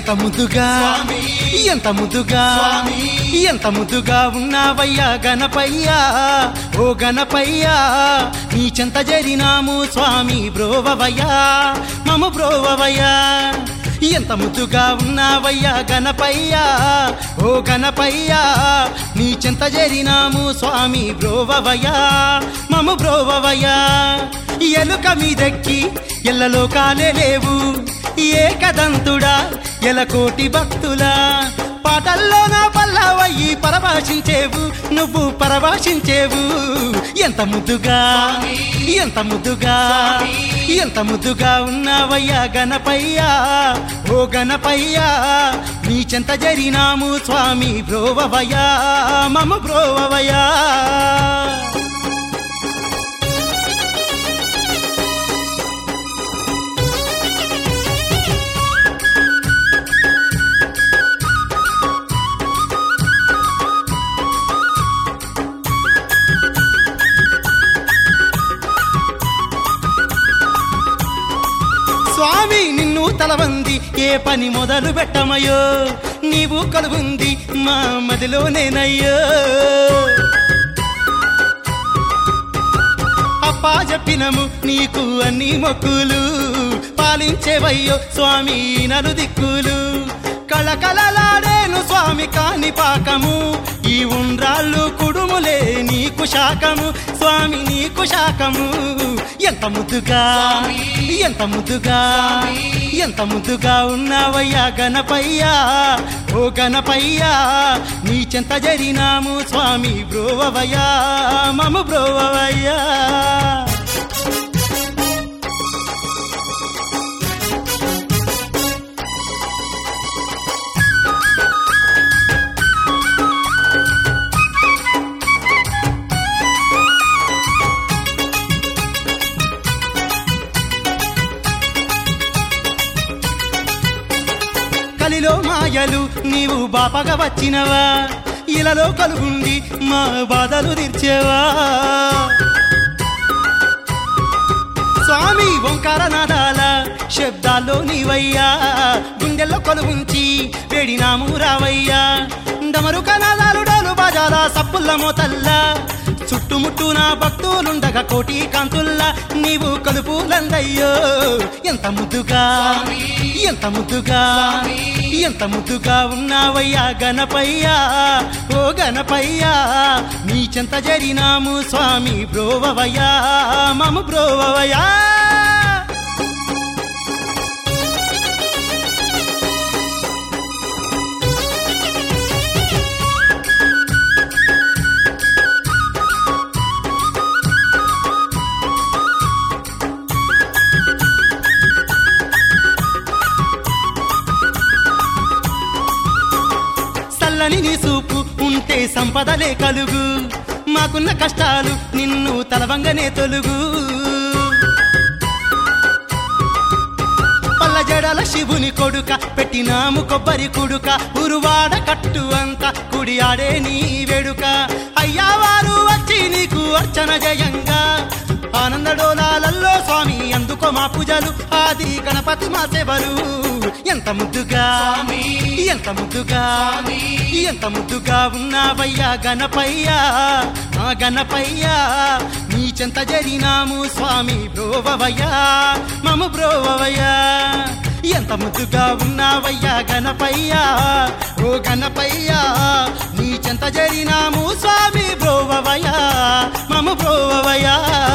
ఎంత ముద్దుగా ఎంత ముద్దుగా ఎంత ముద్దుగా ఉన్నావయ్యా గణపయ్యా ఓ గణపయ్యా నీ చెంత జరినాము స్వామి బ్రోవవయ్యా మమ బ్రోవవయ్యా ఎంత ముద్దుగా ఉన్నావయ్యా గణపయ్యా ఓ గణపయ్యా నీ చెంత జరినాము స్వామి బ్రోవవయ్యా మమ బ్రోవవయ్యా ఎలుక మీదెక్కి ఎల్లలోకాలే లేవు ఏకదంతుడా ఎలకోటి భక్తులా పాటల్లో నా పల్లవయ్యి పరభాషించేవు నువ్వు పరభాషించేవు ఎంత ముద్దుగా ఎంత ముద్దుగా ఎంత ముద్దుగా ఉన్నావయ్యా గణపయ్యా ఓ గణపయ్యా నీ చెంత జరినాము స్వామి బ్రోవవయ్యా మమ బ్రోవవయ్యా స్వామి నిన్ను తలవంది ఏ పని మొదలు పెట్టమయ్యో నీవు కలుగుంది మా మదిలోనేనయ్యో అప్పా చెప్పినము నీకు అన్ని మొక్కులు పాలించేవయ్యో స్వామి నలు దిక్కులు కళకళలాడేను స్వామి కాని పాకము ఈ ఉండ్రాళ్ళు కుడుములే నీకు శాకము స్వామి నీకు శాకము ఎంత ముద్దుగా ఎంత ముద్దుగా ఎంత ముద్దుగా ఉన్నావయ్యా గణపయ్యా ఓ గణపయ్యా నీ చెంత జరినాము స్వామి బ్రోవవయ్యా మమ బ్రోవవయ్యా కలిలో మాయలు నీవు బాపగా వచ్చినవా ఇలలో కలుగుండి మా బాధలు తీర్చేవా స్వామి ఓంకార నాదాల శబ్దాల్లో నీవయ్యా గుండెల్లో కొలువుంచి వేడినాము రావయ్యా డమరు కనాదాలు డోలు బాజాల సప్పుల్ల మోతల్లా చుట్టుముట్టు నా భక్తులుండగా కోటి కాంతుల్లా నీవు కలుపులందయ్యో ఎంత ముద్దుగా ఎంత ముద్దుగా ఎంత ముద్దుగా ఉన్నావయ్యా గణపయ్యా ఓ గణపయ్యా నీ చెంత జరినాము స్వామి బ్రోవవయ్యా మమ బ్రోవవయ్యా చల్లని నీ సూపు ఉంటే సంపదలే కలుగు మాకున్న కష్టాలు నిన్ను తలవంగనే తొలుగు పల్ల జడల శివుని కొడుక పెట్టినాము కొబ్బరి కుడుక ఉరువాడ కట్టు అంత కుడి ఆడే నీ వేడుక అయ్యా వారు వచ్చి నీకు అర్చన జయంగా ఆనందడోలాలల్లో స్వామి అందుకో మా పూజలు ఆది గణపతి మా సేవలు ఎంత ముద్దుగా ఎంత ముద్దుగా ఎంత ముద్దుగా ఉన్నావయ్యా గణపయ్యా ఆ గణపయ్యా నీ చెంత జరినాము స్వామి బ్రోవవయ్యా మమ బ్రోవవయ్యా ఎంత ముద్దుగా ఉన్నావయ్యా గణపయ్యా ఓ గణపయ్యా నీ చెంత జరినాము స్వామి బ్రోవవయ్యా మమ బ్రోవవయ్యా